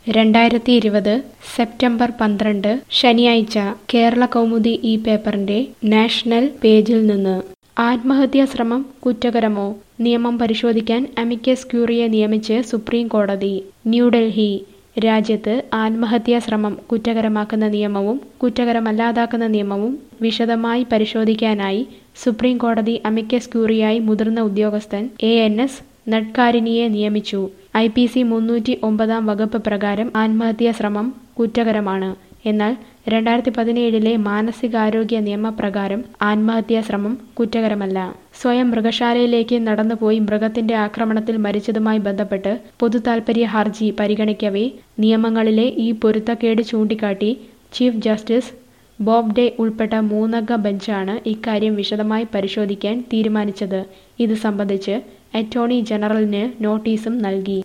രണ്ടായിരത്തി ഇരുപത് സെപ്റ്റംബർ പന്ത്രണ്ട് ശനിയാഴ്ച കേരള കൗമുദി ഈ പേപ്പറിന്റെ നാഷണൽ പേജിൽ നിന്ന് ആത്മഹത്യാ ശ്രമം കുറ്റകരമോ നിയമം പരിശോധിക്കാൻ അമിക്കസ് ക്യൂറിയെ നിയമിച്ച് സുപ്രീം കോടതി ന്യൂഡൽഹി രാജ്യത്ത് ആത്മഹത്യാ ശ്രമം കുറ്റകരമാക്കുന്ന നിയമവും കുറ്റകരമല്ലാതാക്കുന്ന നിയമവും വിശദമായി പരിശോധിക്കാനായി സുപ്രീം കോടതി അമിക്കസ് ക്യൂറിയായി മുതിർന്ന ഉദ്യോഗസ്ഥൻ എ എൻ എസ് നട്കാരിനിയെ നിയമിച്ചു ഐ പി സി മുന്നൂറ്റി ഒമ്പതാം വകുപ്പ് പ്രകാരം ആത്മഹത്യാ ശ്രമം കുറ്റകരമാണ് എന്നാൽ രണ്ടായിരത്തി പതിനേഴിലെ മാനസികാരോഗ്യ നിയമപ്രകാരം ആത്മഹത്യാ ശ്രമം കുറ്റകരമല്ല സ്വയം മൃഗശാലയിലേക്ക് നടന്നുപോയി മൃഗത്തിന്റെ ആക്രമണത്തിൽ മരിച്ചതുമായി ബന്ധപ്പെട്ട് പൊതുതാൽപര്യ ഹർജി പരിഗണിക്കവേ നിയമങ്ങളിലെ ഈ പൊരുത്തക്കേട് ചൂണ്ടിക്കാട്ടി ചീഫ് ജസ്റ്റിസ് ബോബ്ഡെ ഉൾപ്പെട്ട മൂന്നംഗ ബെഞ്ചാണ് ഇക്കാര്യം വിശദമായി പരിശോധിക്കാൻ തീരുമാനിച്ചത് ഇത് സംബന്ധിച്ച് അറ്റോർണി ജനറലിന് നോട്ടീസും നൽകി